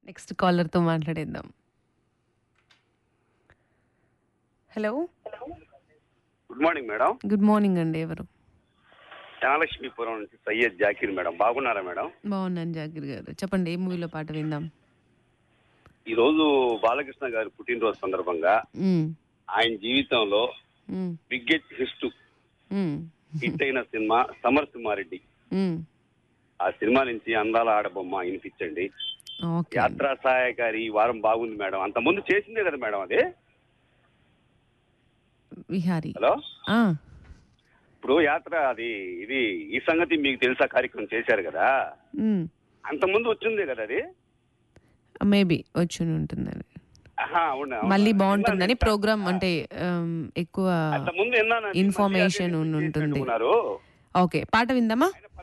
Next కాలర్తో మాట్లాడేద్దాం hello good morning madam good morning అండి ఎవరు ధనలక్ష్మీపురం నుంచి సయ్యద్ జాకీర్ మేడం బాగున్నారా మేడం బాగున్నాను జాకిర్ గారు చెప్పండి ఏ మూవీలో పాట విందాం ఈ రోజు బాలకృష్ణ గారి పుట్టినరోజు సందర్భంగా మ్మ్. ఆయన జీవితంలో మ్మ్. బిగ్గెస్ట్ హిస్ట్ మ్మ్. హిట్ అయిన సినిమా సమర్ సింహారెడ్డి మ్మ్. ఆ సినిమా నుంచి అందాల ఆడబొమ్మ వినిపించండి ఓకే యాత్రా సహాయకారి ఈ వారం బాగుంది మేడం అంత ముందు చేసిందే కదా మేడం అది విహారీ హలో ఆ, ఇప్పుడు యాత్ర అది ఇది ఈ సంగతి మీకు తెలుసా కార్యక్రమం చేశారు కదా మ్మ్. అంత ముందు వచ్చిందే కదా అది మేబీ వచ్చి ఉంటుందని ఆహా, అవునా, అవునా. మళ్ళీ బాగుంటుందని విన్నాను. ప్రోగ్రామ్ అంటే ఆమ్, ఎక్కువ అంత ముందు విన్నాను. ఇన్ఫర్మేషన్ మళ్ళీ అదే ఉంటుంది. చేసినట్టున్నారు. ఓకే పాట విందామా ఆయన